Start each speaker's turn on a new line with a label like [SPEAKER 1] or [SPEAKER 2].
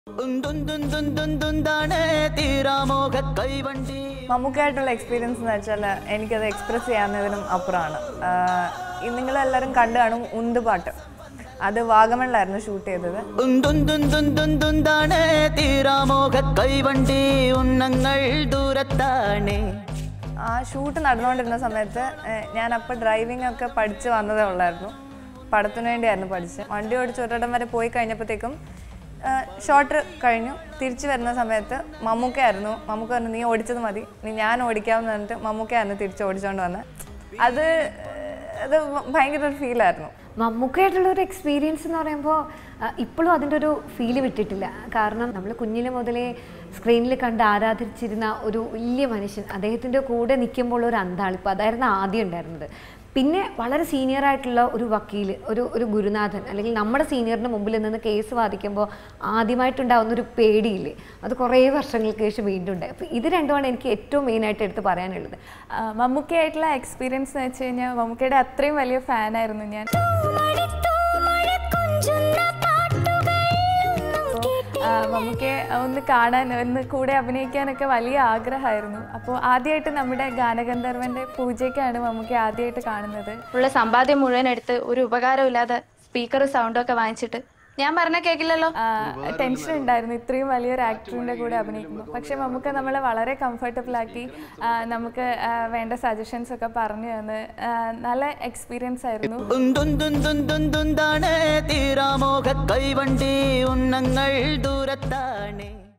[SPEAKER 1] ഉന്തുന്തുന്തുന്തുന്താണ് തീരാമോഹ കൈവണ്ടി
[SPEAKER 2] മമ്മൂക്കായിട്ടുള്ള experience എന്ന് വെച്ചാൽ എനിക്കത് എക്സ്പ്രസ് ചെയ്യാവുന്നതിനും അപ്പുറമാണ് നിങ്ങളെല്ലാവരും കണ്ടു കാണും ഉന്ത് പാട്ട് അത് വാഗമണിലായിരുന്നു ഷൂട്ട് ചെയ്തത്
[SPEAKER 1] ഉന്തുന്തുന്തുന്തുന്താണ് തീരാമോഹ കൈവണ്ടി ഉന്നങ്ങൾ ദൂരത്താണ്
[SPEAKER 2] ആ ഷൂട്ട് നടന്നുകൊണ്ടിരുന്ന സമയത്ത് ഏഹ്, ഞാൻ അപ്പോൾ ഡ്രൈവിംഗ് ഒക്കെ പഠിച്ച് വന്നതേ ഉള്ളായിരുന്നു പടത്തിന് വേണ്ടിയായിരുന്നു പഠിച്ച് വണ്ടി ഓടിച്ച് ഒരിടം വരെ പോയി കഴിഞ്ഞപ്പോഴത്തേക്കും ഷോട്ട് കഴിഞ്ഞു തിരിച്ചു വരുന്ന സമയത്ത് മമ്മൂക്കയായിരുന്നു മമ്മൂക്ക പറഞ്ഞു നീ ഓടിച്ചത് മതി നീ ഞാൻ ഓടിക്കാമെന്ന് പറഞ്ഞിട്ട് മമ്മൂക്കയായിരുന്നു തിരിച്ച് ഓടിച്ചുകൊണ്ട് വന്നത് അത് അത് ഭയങ്കര ഒരു ഫീലായിരുന്നു
[SPEAKER 3] മമ്മൂക്കയായിട്ടുള്ള ഒരു എക്സ്പീരിയൻസ് എന്ന് പറയുമ്പോൾ ഇപ്പോഴും അതിൻ്റെ ഒരു ഫീല് വിട്ടിട്ടില്ല കാരണം നമ്മൾ കുഞ്ഞിലെ മുതലേ സ്ക്രീനിൽ കണ്ട് ആരാധിച്ചിരുന്ന ഒരു വലിയ മനുഷ്യൻ അദ്ദേഹത്തിൻ്റെ കൂടെ നിൽക്കുമ്പോൾ ഒരു അന്താളിപ്പ് അതായിരുന്നു ആദ്യം ഉണ്ടായിരുന്നത് പിന്നെ വളരെ സീനിയർ ആയിട്ടുള്ള ഒരു വക്കീൽ ഒരു ഒരു ഗുരുനാഥൻ അല്ലെങ്കിൽ നമ്മുടെ സീനിയറിന് മുമ്പിൽ നിന്ന് കേസ് വാദിക്കുമ്പോൾ ആദ്യമായിട്ടുണ്ടാകുന്ന ഒരു പേടിയില്ലേ അത് കുറേ വർഷങ്ങൾക്ക് ശേഷം വീണ്ടും ഉണ്ടായി അപ്പോൾ ഇത് രണ്ടുമാണ് എനിക്ക് ഏറ്റവും മെയിനായിട്ട് എടുത്ത് പറയാനുള്ളത്
[SPEAKER 4] ആ, മമ്മൂക്കയായിട്ടുള്ള എക്സ്പീരിയൻസ് എന്ന് വെച്ച് കഴിഞ്ഞാൽ മമ്മൂക്കയുടെ അത്രയും വലിയ ഫാനായിരുന്നു ഞാൻ ആ, മമ്മൂക്കയെ ഒന്ന് കാണാൻ ഒന്ന് കൂടെ അഭിനയിക്കാനൊക്കെ വലിയ ആഗ്രഹമായിരുന്നു അപ്പോൾ ആദ്യമായിട്ട് നമ്മുടെ ഗാനഗന്ധർവൻ്റെ പൂജയ്ക്കാണ് മമ്മൂക്ക ആദ്യമായിട്ട് കാണുന്നത്
[SPEAKER 5] ഉള്ള സമ്പാദ്യം മുഴുവൻ എടുത്ത് ഒരു ഉപകാരമില്ലാതെ സ്പീക്കർ സൗണ്ടും ഒക്കെ വാങ്ങിച്ചിട്ട് ഞാൻ പറഞ്ഞ കേൾക്കില്ലല്ലോ
[SPEAKER 4] ടെൻഷൻ ഉണ്ടായിരുന്നു ഇത്രയും വലിയൊരു ആക്ടറിൻ്റെ കൂടെ അഭിനയിക്കുമ്പോൾ പക്ഷേ മമ്മൂക്ക നമ്മളെ വളരെ കംഫർട്ടബിൾ ആക്കി ആ, നമുക്ക് ആ, വേണ്ട സജഷൻസ് ഒക്കെ പറഞ്ഞു തന്ന് ആ, നല്ല എക്സ്പീരിയൻസ് ആയിരുന്നു
[SPEAKER 1] ഉന്തുന്തുന്തുന്തുന്താണ് തീരാമോഹ കൈവണ്ടി ഉന്നങ്ങൾ ദൂരത്താണ്